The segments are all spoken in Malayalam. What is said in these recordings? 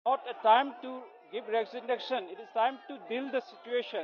not a time to give resignation. It is time to deal the situation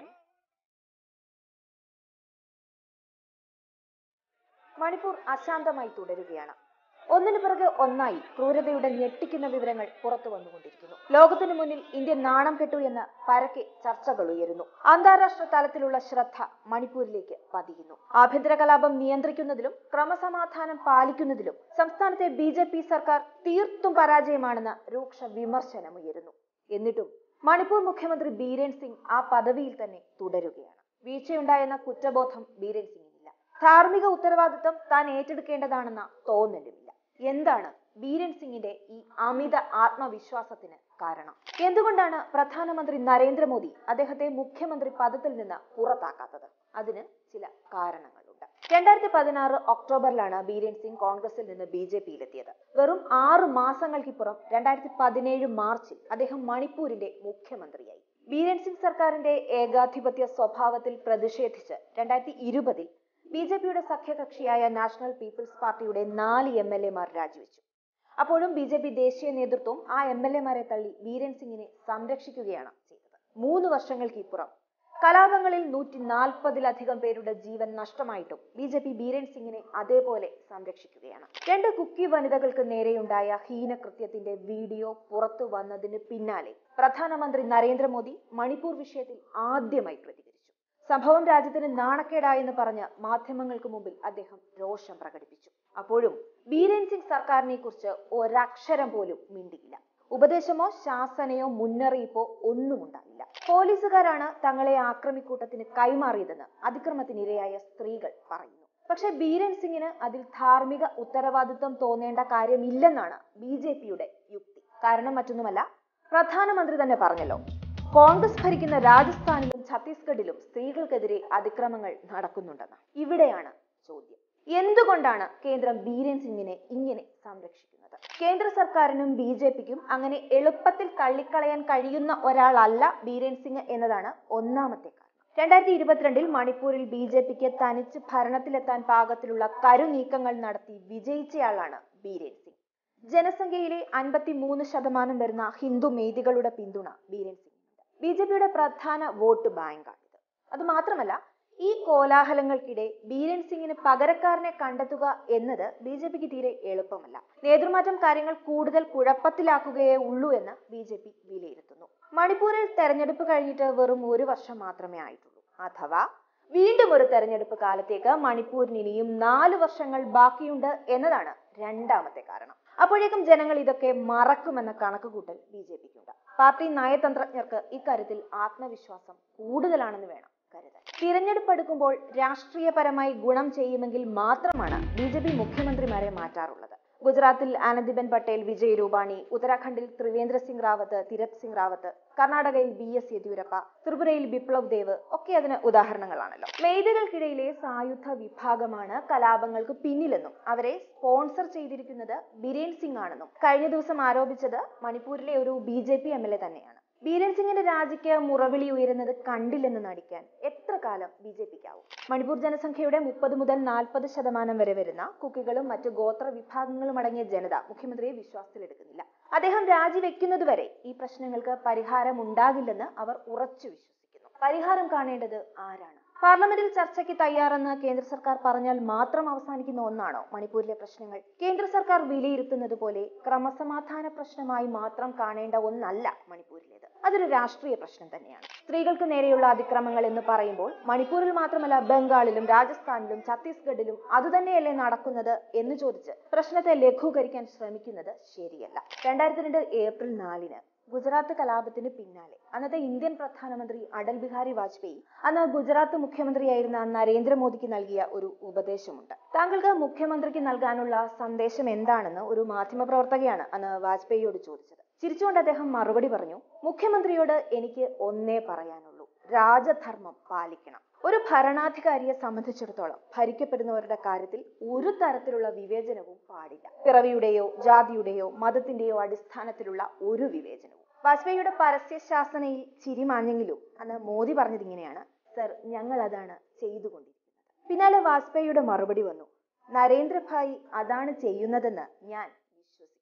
Manipur അശാന്തമായി തുടരുകയാണ് ഒന്നിനു പിറകെ ഒന്നായി ക്രൂരതയുടെ ഞെട്ടിക്കുന്ന വിവരങ്ങൾ പുറത്തു വന്നുകൊണ്ടിരിക്കുന്നു ലോകത്തിനു മുന്നിൽ ഇന്ത്യ നാണം കെട്ടു എന്ന് പരക്കെ ചർച്ചകൾ ഉയരുന്നു അന്താരാഷ്ട്ര തലത്തിലുള്ള ശ്രദ്ധ മണിപ്പൂരിലേക്ക് പതിയുന്നു ആഭ്യന്തര കലാപം നിയന്ത്രിക്കുന്നതിലും ക്രമസമാധാനം പാലിക്കുന്നതിലും സംസ്ഥാനത്തെ ബി ജെ പി സർക്കാർ തീർത്തും പരാജയമാണെന്ന രൂക്ഷ വിമർശനം ഉയരുന്നു എന്നിട്ടും മണിപ്പൂർ മുഖ്യമന്ത്രി ബീരേൻ സിംഗ് ആ പദവിയിൽ തന്നെ തുടരുകയാണ് വീഴ്ചയുണ്ടായെന്ന കുറ്റബോധം ബീരേൻ സിംഗിനില്ല ധാർമ്മിക ഉത്തരവാദിത്വം താൻ ഏറ്റെടുക്കേണ്ടതാണെന്ന തോന്നലുമില്ല എന്താണ് ബീരൻ സിംഗിന്റെ ഈ അമിത ആത്മവിശ്വാസത്തിന് കാരണം എന്തുകൊണ്ടാണ് പ്രധാനമന്ത്രി നരേന്ദ്രമോദി അദ്ദേഹത്തെ മുഖ്യമന്ത്രി പദത്തിൽ നിന്ന് പുറത്താക്കാത്തത് അതിന് ചില കാരണങ്ങളുണ്ട് രണ്ടായിരത്തി പതിനാറ് ഒക്ടോബറിലാണ് ബീരൻ സിംഗ് കോൺഗ്രസിൽ നിന്ന് ബി ജെ പിയിലെത്തിയത് വെറും ആറ് മാസങ്ങൾക്കിപ്പുറം രണ്ടായിരത്തി പതിനേഴ് മാർച്ചിൽ അദ്ദേഹം മണിപ്പൂരിന്റെ മുഖ്യമന്ത്രിയായി ബീരൻ സിംഗ് സർക്കാരിന്റെ ഏകാധിപത്യ സ്വഭാവത്തിൽ പ്രതിഷേധിച്ച് രണ്ടായിരത്തി ഇരുപതിൽ ബി ജെ പിയുടെ സഖ്യകക്ഷിയായ നാഷണൽ പീപ്പിൾസ് പാർട്ടിയുടെ നാല് എം എൽ എമാർ രാജിവെച്ചു അപ്പോഴും ബി ജെ പി ദേശീയ നേതൃത്വം ആ എം എൽ എമാരെ തള്ളി ബീരൻ സിംഗിനെ സംരക്ഷിക്കുകയാണ് ചെയ്തത് മൂന്ന് വർഷങ്ങൾക്ക് ഇപ്പുറം കലാപങ്ങളിൽ നൂറ്റി നാൽപ്പതിലധികം പേരുടെ ജീവൻ നഷ്ടമായിട്ടും ബി ജെ പി ബീരൻ സിംഗിനെ അതേപോലെ സംരക്ഷിക്കുകയാണ് രണ്ട് കുക്കി വനിതകൾക്ക് നേരെയുണ്ടായ ഹീനകൃത്യത്തിന്റെ വീഡിയോ പുറത്തു വന്നതിന് പിന്നാലെ പ്രധാനമന്ത്രി നരേന്ദ്രമോദി മണിപ്പൂർ വിഷയത്തിൽ ആദ്യമായി പ്രതികരിച്ചു സംഭവം രാജ്യത്തിന് നാണക്കേടായെന്ന് പറഞ്ഞ് മാധ്യമങ്ങൾക്ക് മുമ്പിൽ അദ്ദേഹം രോഷം പ്രകടിപ്പിച്ചു അപ്പോഴും ബീരൻ സിംഗ് സർക്കാരിനെ കുറിച്ച് ഒരക്ഷരം പോലും മിണ്ടിയില്ല ഉപദേശമോ ശാസനയോ മുന്നറിയിപ്പോ ഒന്നും ഉണ്ടായില്ല പോലീസുകാരാണ് തങ്ങളെ ആക്രമിക്കൂട്ടത്തിന് കൈമാറിയതെന്ന് അതിക്രമത്തിനിരയായ സ്ത്രീകൾ പറയുന്നു പക്ഷെ ബീരൻ സിംഗിന് അതിൽ ധാർമ്മിക ഉത്തരവാദിത്വം തോന്നേണ്ട കാര്യമില്ലെന്നാണ് ബി ജെ പിയുടെ യുക്തി കാരണം മറ്റൊന്നുമല്ല പ്രധാനമന്ത്രി തന്നെ പറഞ്ഞല്ലോ കോൺഗ്രസ് ഭരിക്കുന്ന രാജസ്ഥാനിലും ഛത്തീസ്ഗഡിലും സ്ത്രീകൾക്കെതിരെ അതിക്രമങ്ങൾ നടക്കുന്നുണ്ടെന്ന് ഇവിടെയാണ് ചോദ്യം എന്തുകൊണ്ടാണ് കേന്ദ്രം ബീരൻ സിംഗിനെ ഇങ്ങനെ സംരക്ഷിക്കുന്നത് കേന്ദ്ര സർക്കാരിനും ബി ജെ പിക്കും അങ്ങനെ എളുപ്പത്തിൽ തള്ളിക്കളയാൻ കഴിയുന്ന ഒരാളല്ല ബീരൻ സിംഗ് എന്നതാണ് ഒന്നാമത്തെ കാരണം രണ്ടായിരത്തി ഇരുപത്തിരണ്ടിൽ മണിപ്പൂരിൽ ബി ജെ പിക്ക് തനിച്ച് ഭരണത്തിലെത്താൻ പാകത്തിലുള്ള കരുനീക്കങ്ങൾ നടത്തി വിജയിച്ചയാളാണ് ബീരൻ സിംഗ് ജനസംഖ്യയിലെ അൻപത്തി മൂന്ന് ശതമാനം വരുന്ന ഹിന്ദു മേധികളുടെ പിന്തുണ ബീരൻ സിംഗിനുണ്ട് ബി ജെ പിയുടെ പ്രധാന വോട്ട് ബാങ്കാണിത് അത് മാത്രമല്ല ഈ കോലാഹലങ്ങൾക്കിടെ ബീരൻ സിംഗിന് പകരക്കാരനെ കണ്ടെത്തുക എന്നത് ബി ജെ പിക്ക് തീരെ എളുപ്പമല്ല നേതൃമാറ്റം കാര്യങ്ങൾ കൂടുതൽ കുഴപ്പത്തിലാക്കുകയേ ഉള്ളൂ എന്ന് ബി ജെ പി വിലയിരുത്തുന്നു മണിപ്പൂരിൽ തെരഞ്ഞെടുപ്പ് കഴിഞ്ഞിട്ട് വെറും ഒരു വർഷം മാത്രമേ ആയിട്ടുള്ളൂ അഥവാ വീണ്ടും ഒരു തെരഞ്ഞെടുപ്പ് കാലത്തേക്ക് മണിപ്പൂരിന് ഇനിയും നാല് വർഷങ്ങൾ ബാക്കിയുണ്ട് എന്നതാണ് രണ്ടാമത്തെ കാരണം അപ്പോഴേക്കും ജനങ്ങൾ ഇതൊക്കെ മറക്കുമെന്ന കണക്കുകൂട്ടൽ ബി ജെ പിക്കുണ്ട് പാർട്ടി നയതന്ത്രജ്ഞർക്ക് ഇക്കാര്യത്തിൽ ആത്മവിശ്വാസം കൂടുതലാണെന്ന് വേണം കരുതാൻ തിരഞ്ഞെടുപ്പ് അടുക്കുമ്പോൾ രാഷ്ട്രീയപരമായി ഗുണം ചെയ്യുമെങ്കിൽ മാത്രമാണ് ബി ജെ പി മുഖ്യമന്ത്രിമാരെ മാറ്റാറുള്ളത് ഗുജറാത്തിൽ ആനന്ദിബെൻ പട്ടേൽ വിജയ് രൂപാണി ഉത്തരാഖണ്ഡിൽ ത്രിവേന്ദ്ര സിംഗ് റാവത്ത് തിരത് സിംഗ് റാവത്ത് കർണാടകയിൽ ബി എസ് യെദ്യൂരപ്പ ത്രിപുരയിൽ ബിപ്ലവ് ദേവ് ഒക്കെ അതിന് ഉദാഹരണങ്ങളാണല്ലോ മെയ്തകൾക്കിടയിലെ സായുധ വിഭാഗമാണ് കലാപങ്ങൾക്ക് പിന്നിലെന്നും അവരെ സ്പോൺസർ ചെയ്തിരിക്കുന്നത് ബിരേൻ സിംഗ് ആണെന്നും കഴിഞ്ഞ ദിവസം ആരോപിച്ചത് മണിപ്പൂരിലെ ഒരു B J P M L A തന്നെയാണ് ബീരൻ സിംഗിന്റെ രാജിക്ക് മുറവിളി ഉയരുന്നത് കണ്ടില്ലെന്ന് നടിക്കാൻ എത്ര കാലം ബി ജെ പിക്കാവും മണിപ്പൂർ ജനസംഖ്യയുടെ മുപ്പത് മുതൽ നാൽപ്പത് ശതമാനം വരെ വരുന്ന കുക്കികളും മറ്റു ഗോത്ര വിഭാഗങ്ങളും അടങ്ങിയ ജനത മുഖ്യമന്ത്രിയെ വിശ്വാസത്തിലെടുക്കുന്നില്ല അദ്ദേഹം രാജിവെക്കുന്നതുവരെ ഈ പ്രശ്നങ്ങൾക്ക് പരിഹാരം ഉണ്ടാകില്ലെന്ന് അവർ ഉറച്ചു വിശ്വസിക്കുന്നു പരിഹാരം കാണേണ്ടത് ആരാണ് പാർലമെന്റിൽ ചർച്ചയ്ക്ക് തയ്യാറെന്ന് കേന്ദ്ര സർക്കാർ പറഞ്ഞാൽ മാത്രം അവസാനിക്കുന്ന ഒന്നാണോ മണിപ്പൂരിലെ പ്രശ്നങ്ങൾ കേന്ദ്ര സർക്കാർ വിലയിരുത്തുന്നത് പോലെ ക്രമസമാധാന പ്രശ്നമായി മാത്രം കാണേണ്ട ഒന്നല്ല മണിപ്പൂരിലേത് അതൊരു രാഷ്ട്രീയ പ്രശ്നം തന്നെയാണ് സ്ത്രീകൾക്ക് നേരെയുള്ള അതിക്രമങ്ങൾ എന്ന് പറയുമ്പോൾ മണിപ്പൂരിൽ മാത്രമല്ല ബംഗാളിലും രാജസ്ഥാനിലും ഛത്തീസ്ഗഡിലും അതുതന്നെയല്ലേ നടക്കുന്നത് എന്ന് ചോദിച്ച് പ്രശ്നത്തെ ലഘൂകരിക്കാൻ ശ്രമിക്കുന്നത് ശരിയല്ല രണ്ടായിരത്തി രണ്ട് ഏപ്രിൽ നാലിന് ഗുജറാത്ത് കലാപത്തിന് പിന്നാലെ അന്നത്തെ ഇന്ത്യൻ പ്രധാനമന്ത്രി അടൽ ബിഹാരി വാജ്പേയി അന്ന് ഗുജറാത്ത് മുഖ്യമന്ത്രിയായിരുന്ന നരേന്ദ്രമോദിക്ക് നൽകിയ ഒരു ഉപദേശമുണ്ട് താങ്കൾക്ക് മുഖ്യമന്ത്രിക്ക് നൽകാനുള്ള സന്ദേശം എന്താണെന്ന് ഒരു മാധ്യമപ്രവർത്തകയാണ് അന്ന് വാജ്പേയിയോട് ചോദിച്ചത് ചിരിച്ചുകൊണ്ട് അദ്ദേഹം മറുപടി പറഞ്ഞു മുഖ്യമന്ത്രിയോട് എനിക്ക് ഒന്നേ പറയാനുള്ളൂ രാജധർമ്മം പാലിക്കണം ഒരു ഭരണാധികാരിയെ സംബന്ധിച്ചിടത്തോളം ഭരിക്കപ്പെടുന്നവരുടെ കാര്യത്തിൽ ഒരു തരത്തിലുള്ള വിവേചനവും പാടില്ല പിറവിയുടെയോ ജാതിയുടെയോ മതത്തിന്റെയോ അടിസ്ഥാനത്തിലുള്ള ഒരു വിവേചനവും വാജ്പേയിയുടെ പരസ്യ ശാസനയിൽ ചിരിമാഞ്ഞെങ്കിലും അന്ന് മോദി പറഞ്ഞത് ഇങ്ങനെയാണ് സർ ഞങ്ങൾ അതാണ് ചെയ്തുകൊണ്ടിരിക്കുന്നത് പിന്നാലെ വാജ്പേയിയുടെ മറുപടി വന്നു നരേന്ദ്രഭായി അതാണ് ചെയ്യുന്നതെന്ന് ഞാൻ വിശ്വസിക്കുന്നു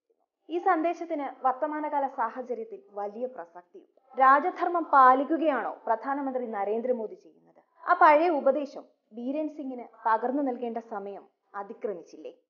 ഈ സന്ദേശത്തിന് വർത്തമാനകാല സാഹചര്യത്തിൽ വലിയ പ്രസക്തിയുണ്ട് രാജധർമ്മം പാലിക്കുകയാണോ പ്രധാനമന്ത്രി നരേന്ദ്രമോദി ചെയ്യുന്നത് ആ പഴയ ഉപദേശം ബീരൻ സിംഗിന് പകർന്നു നൽകേണ്ട സമയം അതിക്രമിച്ചില്ലേ